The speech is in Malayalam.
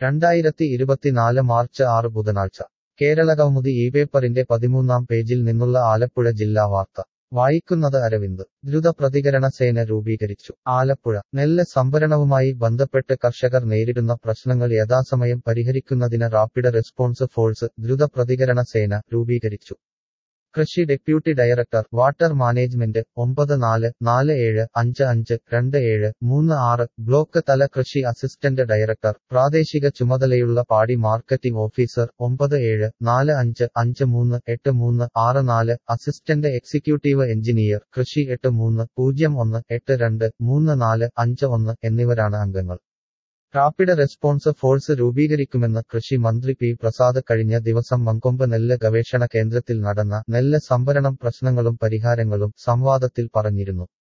രണ്ടായിരത്തി ഇരുപത്തിനാല് മാർച്ച് ആറ് ബുധനാഴ്ച കേരളകൗമുദി ഈ പേപ്പറിന്റെ പതിമൂന്നാം പേജിൽ നിന്നുള്ള ആലപ്പുഴ ജില്ലാ വാർത്ത വായിക്കുന്നത് അരവിന്ദ് ദ്രുത പ്രതികരണ സേന രൂപീകരിച്ചു ആലപ്പുഴ നെല്ല് സംഭരണവുമായി ബന്ധപ്പെട്ട് കർഷകർ നേരിടുന്ന പ്രശ്നങ്ങൾ യഥാസമയം പരിഹരിക്കുന്നതിന് റാപ്പിഡ് റെസ്പോൺസ് ഫോഴ്സ് ദ്രുത പ്രതികരണ സേന രൂപീകരിച്ചു കൃഷി ഡെപ്യൂട്ടി ഡയറക്ടർ വാട്ടർ മാനേജ്മെന്റ് ഒമ്പത് നാല് നാല് ഏഴ് അഞ്ച് അഞ്ച് രണ്ട് ഏഴ് മൂന്ന് ആറ് ബ്ലോക്ക് തല കൃഷി അസിസ്റ്റന്റ് ഡയറക്ടർ പ്രാദേശിക ചുമതലയുള്ള പാടി മാർക്കറ്റിംഗ് ഓഫീസർ ഒമ്പത് ഏഴ് നാല് അഞ്ച് അഞ്ച് മൂന്ന് എട്ട് മൂന്ന് ആറ് നാല് അസിസ്റ്റന്റ് എക്സിക്യൂട്ടീവ് എഞ്ചിനീയർ കൃഷി എട്ട് മൂന്ന് പൂജ്യം ഒന്ന് എട്ട് രണ്ട് മൂന്ന് നാല് അഞ്ച് ഒന്ന് എന്നിവരാണ് അംഗങ്ങൾ റാപ്പിഡ് റെസ്പോൺസ് ഫോഴ്സ് രൂപീകരിക്കുമെന്ന് കൃഷി മന്ത്രി പി പ്രസാദ് കഴിഞ്ഞ ദിവസം മങ്കൊമ്പ് നെല്ല് ഗവേഷണ കേന്ദ്രത്തിൽ നടന്ന നെല്ല് സംഭരണം പ്രശ്നങ്ങളും പരിഹാരങ്ങളും സംവാദത്തിൽ പറഞ്ഞിരുന്നു